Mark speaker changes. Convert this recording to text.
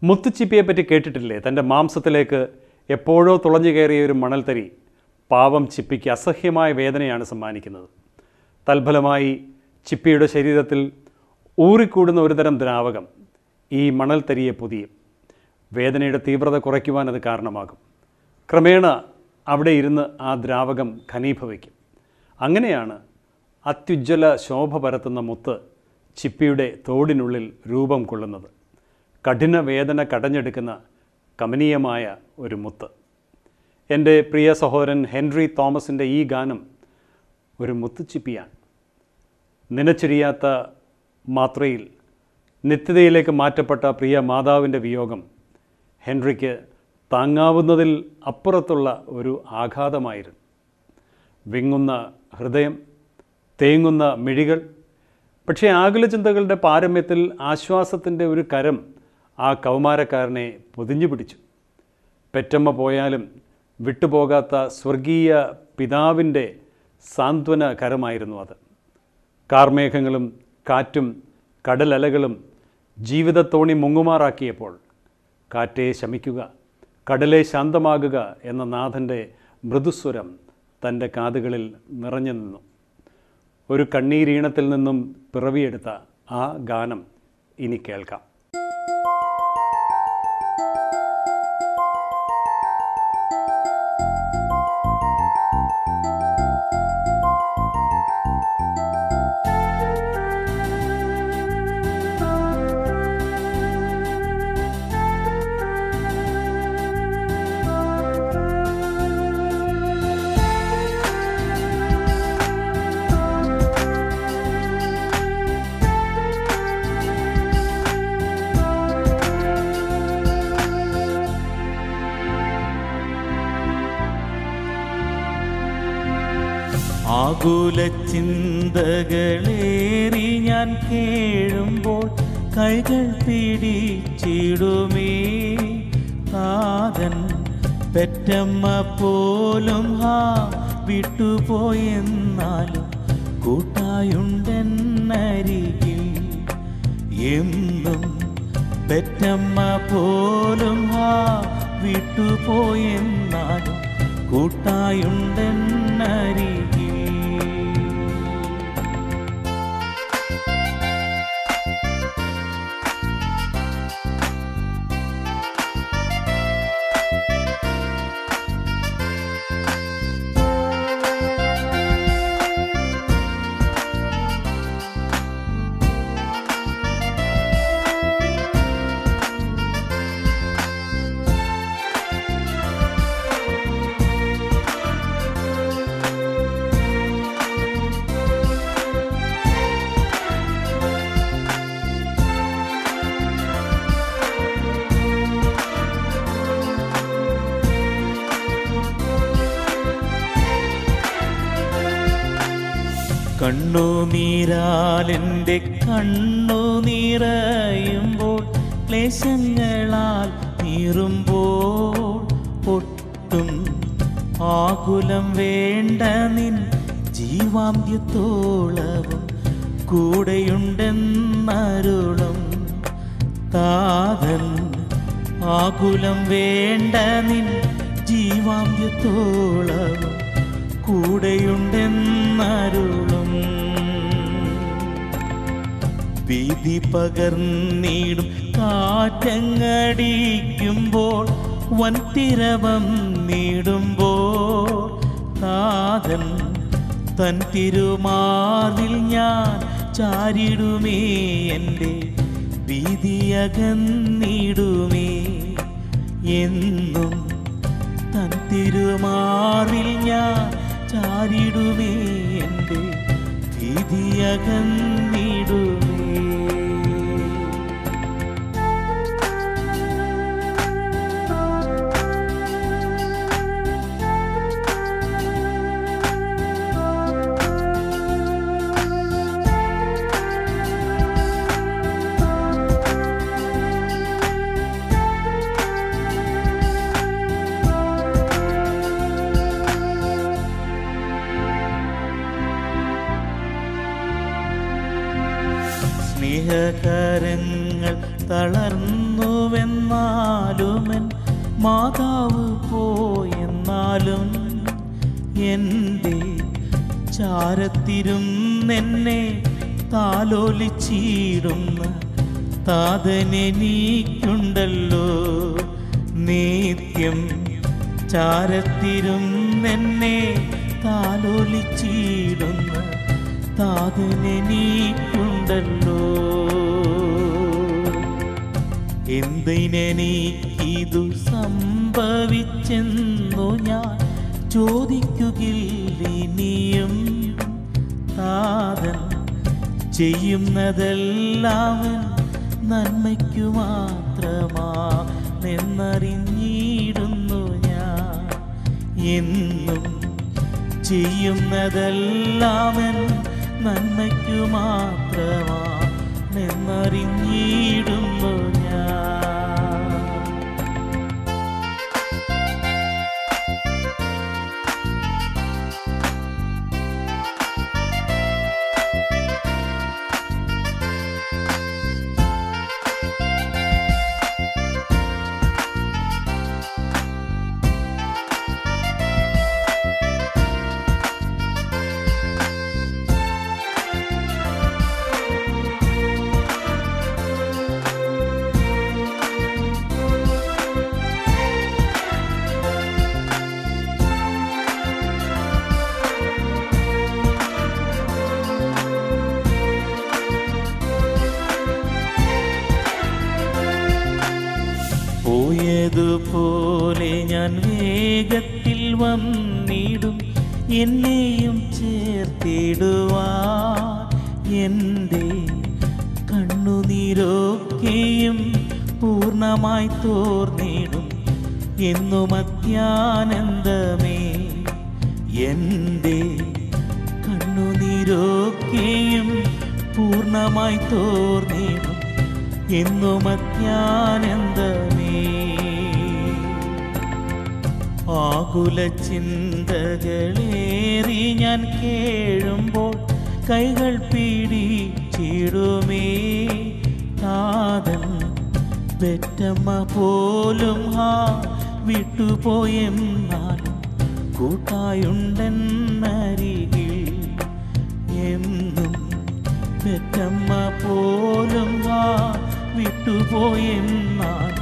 Speaker 1: മുത്തുച്ചിപ്പിയെ പറ്റി കേട്ടിട്ടില്ലേ തൻ്റെ മാംസത്തിലേക്ക് എപ്പോഴോ തുളഞ്ഞു കയറിയ ഒരു മണൽത്തരി പാവം ചിപ്പിക്ക് അസഹ്യമായ വേദനയാണ് സമ്മാനിക്കുന്നത് തൽഫലമായി ചിപ്പിയുടെ ശരീരത്തിൽ ഊറിക്കൂടുന്ന ഒരുതരം ദ്രാവകം ഈ മണൽത്തരിയെ പുതിയും വേദനയുടെ തീവ്രത കുറയ്ക്കുവാൻ അത് കാരണമാകും ക്രമേണ അവിടെ ഇരുന്ന് ആ ദ്രാവകം ഘനീഭവിക്കും അങ്ങനെയാണ് അത്യുജ്വല ശോഭ പരത്തുന്ന മുത്ത് ചിപ്പിയുടെ തോടിനുള്ളിൽ രൂപം കൊള്ളുന്നത് കഠിന വേദന കടഞ്ഞെടുക്കുന്ന കമനീയമായ ഒരു മുത്ത് എൻ്റെ പ്രിയ സഹോദരൻ ഹെൻറി തോമസിൻ്റെ ഈ ഗാനം ഒരു മുത്തുച്ചിപ്പിയാണ് നനച്ചൊരിയാത്ത മാത്രയിൽ നിത്യതയിലേക്ക് മാറ്റപ്പെട്ട പ്രിയ മാതാവിൻ്റെ വിയോഗം ഹെൻറിക്ക് താങ്ങാവുന്നതിൽ അപ്പുറത്തുള്ള ഒരു ആഘാതമായിരുന്നു വിങ്ങുന്ന ഹൃദയം തേങ്ങുന്ന മിഴികൾ പക്ഷേ ആകുല ചിന്തകളുടെ പാരമ്യത്തിൽ ആശ്വാസത്തിൻ്റെ ഒരു കരം ആ കൗമാരക്കാരനെ പൊതിഞ്ഞു പിടിച്ചു പെറ്റമ്മ പോയാലും വിട്ടുപോകാത്ത സ്വർഗീയ പിതാവിൻ്റെ സാന്ത്വന കരമായിരുന്നു അത് കാർമേഘങ്ങളും കാറ്റും കടലലകളും ജീവിതത്തോണി മുങ്ങുമാറാക്കിയപ്പോൾ കാറ്റേ ശമിക്കുക കടലെ ശാന്തമാകുക എന്ന നാഥൻ്റെ മൃദുസ്വരം തൻ്റെ കാതുകളിൽ നിറഞ്ഞു നിന്നു ഒരു കണ്ണീരീണത്തിൽ നിന്നും പിറവിയെടുത്ത ആ ഗാനം ഇനി കേൾക്കാം
Speaker 2: ആകുല ചിന്തകളേറി ഞാൻ കേഴുമ്പോൾ കൈകൾ പിടിച്ചിടുമേ നാഥൻ പെറ്റമ്മ പോലും ഹാ വിട്ടുപോയെന്നാലും കൂട്ടായുണ്ടെന്നരികിൽ എന്നും പെറ്റമ്മ പോലും ഹാ വിട്ടുപോയെന്നാലും കൂട്ടായുണ്ടെന്നരികിൽ കണ്ണുനീരാലെൻ്റെ കണ്ണു നിറയുമ്പോൾ ക്ലേശങ്ങളാൽ നീറുമ്പോൾ പൊട്ടും ആകുലം വേണ്ട നിൻ ജീവാന്ത്യത്തോളവും കൂടെയുണ്ടെന്നരുളും താതൻ ആകുലം വേണ്ട നിൻ ജീവാന്ത്യത്തോളവും കൂടെയുണ്ടെന്നരുളും വിധി പകർന്നിടും കാറ്റങ്ങടിക്കുമ്പോൾ വൻതിരവം നീടുമ്പോൾ നാഥൻ തൻ തിരുമാറിൽ ഞാൻ ചാരിടുമേ എൻ്റെ ഭീതിയകന്നിടുമേ എന്നും തൻ തിരുമാറിൽ ഞാൻ ചാരിടുമേ എൻ്റെ ഭീതിയകന്നിടുമേ സ്നേഹകരങ്ങൾ തളർന്നുവെന്നാലുമൻ മാതാവ് പോയെന്നാലും എൻ്റെ ചാരത്തിരുന്നെന്നെ താലോലിച്ചിടുന്ന താതനെനിക്കുണ്ടല്ലോ നിത്യം ചാരത്തിരുന്നെന്നെ താലോലിച്ചിടുന്ന താതനെനിക്കുണ്ടല്ലോ എന്തിനെനിക്കിതു സംഭവിച്ചെന്നു ഞാൻ ചോദിക്കുകില്ലിനിയും താതൻ ചെയ്യുന്നതെല്ലാം നന്മയ്ക്കു മാത്രമാ നിന്നറിഞ്ഞിടുന്നു ഞാൻ എന്നും ചെയ്യുന്നതെല്ലാം നന്മയ്ക്കു മാത്രമാ നിന്നറിഞ്ഞിടുന്നു ഞാൻ പോയതുപോലെ ഞാൻ വേഗത്തിൽ വന്നിടും എന്നെയും ചേർത്തിടുവാൻ എൻ്റെ കണ്ണുനീരൊക്കെയും പൂർണ്ണമായി തോർന്നിടും എന്നും അത്യാനന്ദമേ എൻ്റെ കണ്ണുനീരൊക്കെയും പൂർണ്ണമായി തോർന്നിടും എന്നും അത്യാനന്ദമേ ആകുല ചിന്തകളേറി ഞാൻ കേഴുമ്പോൾ കൈകൾ പിടിച്ചിടുമേ താതൻ പെറ്റമ്മ പോലും ആ വിട്ടുപോയെന്നാലും കൂട്ടായുണ്ടെന്നരികിൽ എന്നും പെറ്റമ്മ പോലും ആ വിട്ടുപോയെന്നാൽ